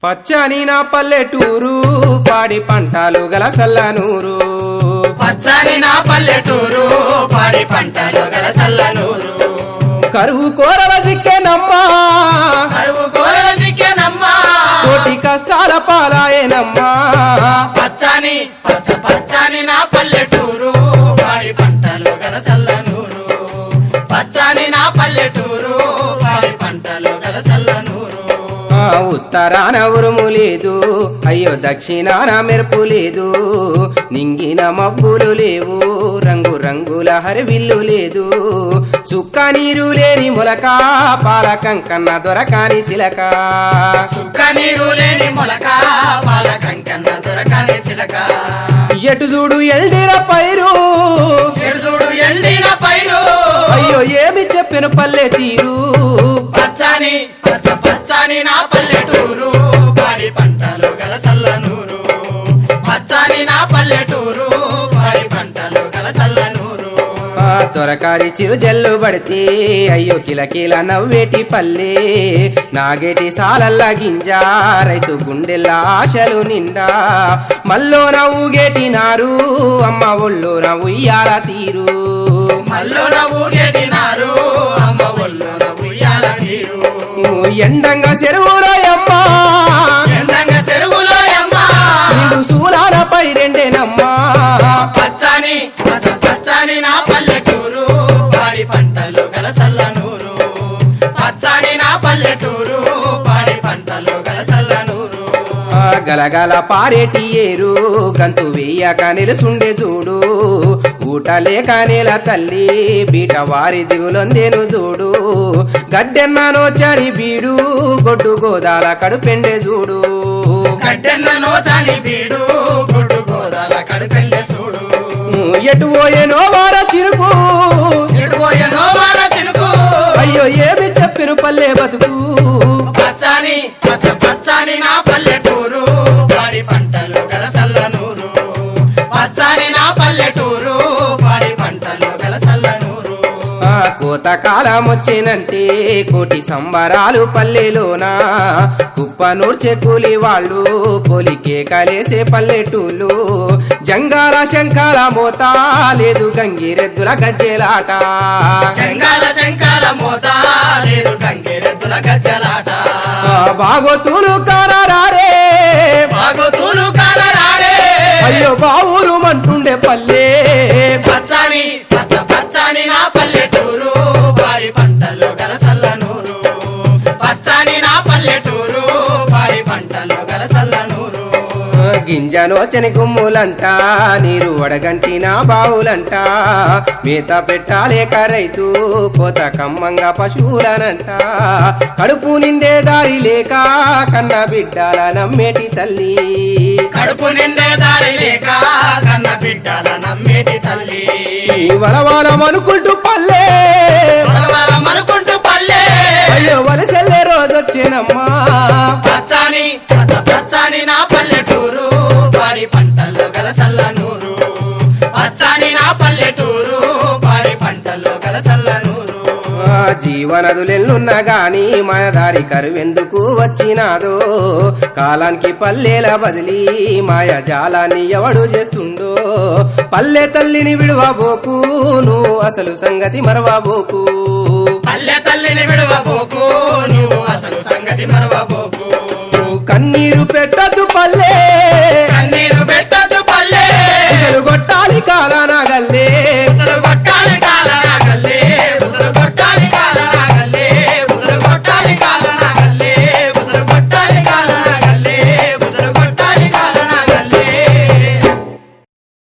పచ్చని నా పల్లెటూరు పాడి పంటలు గల సల్లనూరు పచ్చని నా పల్లెటూరు పాడి పంటలు గల సల్లనూరు కరువు కోరల దిక్కేనమ్మా కరువు గోరల దిక్కెనమ్మా కోటి కష్టాల పాలాయేనమ్మా పచ్చని పచ్చ పచ్చని నా పల్లెటూరు పాడి పంటలు గల సల్లనూరు పచ్చని నా పల్లెటూరు పాడి పంటలు గల సల్లనూరు ఆ ఉత్తరాన ఉరుము లేదు అయ్యో దక్షిణాన మెరుపు లేదు నింగిన మబ్బులు లేవు రంగు రంగుల హరివిల్లు లేదు సుక్క నీరు లేని మొలక పాలకం కన్న దొరకాని సిలక సుక్క నీరు లేని మొలక పాల కంకన్న దొరకని సిలక ఎటు చూడు ఎల్డిర పైరు ఎడుదుడు ఎండిన పైరు అయ్యో ఏమి చెప్పిన పల్లె తీరు పచ్చని పచ్చ పచ్చని నా పల్లెటూరు పాడి పంటలు గల సల్లనూరు పచ్చని నా పల్లెటూరు పాడి పంటలు గల సల్లనూరు ఆ దొరకారి చిరు జల్లు పడితే అయ్యో కిలకిల నవ్వేటి పల్లె నాగేటి సాలల్ల గింజ రైతు గుండెల్ల ఆశలు నిండా మల్లో నవ్వుగేటి నారు అమ్మ ఒళ్ళో ఉయ్యాల తీరు మల్లున ఊగెడినారు అమ్మ ఒళ్ళున ఉయ్యాల నీరు ఎండంగా చెరువురాయమ్మ ఎండంగ చెరువులో అమ్మ నిండు సూలాల పై రెండేనమ్మా పచ్చని పచ్చ పచ్చని నా పల్లెటూరు పాడి పంటలు గల సల్లనూరు పచ్చని నా పల్లెటూరు పాడి పంటలు గల సల్లనూరు ఆ గలగల పారేటి ఏరు గంతు వేయక నిలుసుండే చూడు ఊట లేక నేల తల్లి బీట వారి దిగులొందేను చూడు గడ్డెన్ననో చరి బీడు గొడ్డు గోదాల కడుపెండే చూడు గడ్డెన్న నోచాని బీడు గుడ్డు గోదాల కడుపెండె చూడు ఎటు పోయేనో వార తిరుగు ఎడిపోయే నోమాల చినుకు అయ్యో ఏమి చెప్పిరు పల్లె బతుకు పచ్చని పచ్చ పచ్చని నా పల్లెటూరు పాడి పంటలు గల సల్లనూరు పచ్చని నా పల్లెటూరు పాడి పంటలు గల సల్లనూరు ఆ కోత కాలం వచ్చినంటే కోటి సంబరాలు పల్లెలోన కుప్ప నూర్చే కూలి వాళ్ళు పోలికే కలేసే పల్లెటూళ్ళు జంగాల శంకాల మోత లేదు గంగిరెద్దుల గజ్జెలాట శంకాల శంకాల మోత లేదు గంగిరెద్దుల గజ్జలాట ఆ బాగోతులు కారారే బాగోతులు కాలరాడే అయ్యో బావురు మంటుండే పల్లె పచ్చని పచ్చ పచ్చని నా పల్లెటూరు పాడి పంటలు గల సల్లనూరు పచ్చని నా పల్లెటూరు పాడి పంటలు గల సల్లనూరు ఆ, గింజనోచని గుమ్ములంట నీరు వడగంటిన బావులంట మేత పెట్టాలేక రైతు కోత కమ్మంగా పశువులనంట కడుపు నిండే దారి లేక కన్న బిడ్డల నమ్మేటి తల్లి కడుపు నిండే దారి లేక కన్న బిడ్డల నమ్మేటి తల్లి ఈ వలవాలం అనుకుంటూ పల్లె బలబలం అనుకుంటూ పల్లె అయ్యో వలసెల్లే రోజొచ్చేనమ్మా పచ్చని పచ్చ పచ్చని నా పల్లెటూరు పాడి పంటలు గల సల్లనూరు పచ్చని నా పల్లెటూరు పాడి పంటలు గల సల్లనూరు ఆ, జీవనదులెన్నున్నా గాని మన దారి కరువెందుకు వచ్చినాదో కాలానికి పల్లెల బదిలీ మాయ జాలాన్ని ఎవడు చేస్తుండో పల్లె తల్లిని విడువబోకు నువ్వు అసలు సంగతి మరవబోకు పల్లె తల్లిని విడవబోకు నువ్వు అసలు సంగతి మరవబోకు కన్నీరు పెట్టద్దు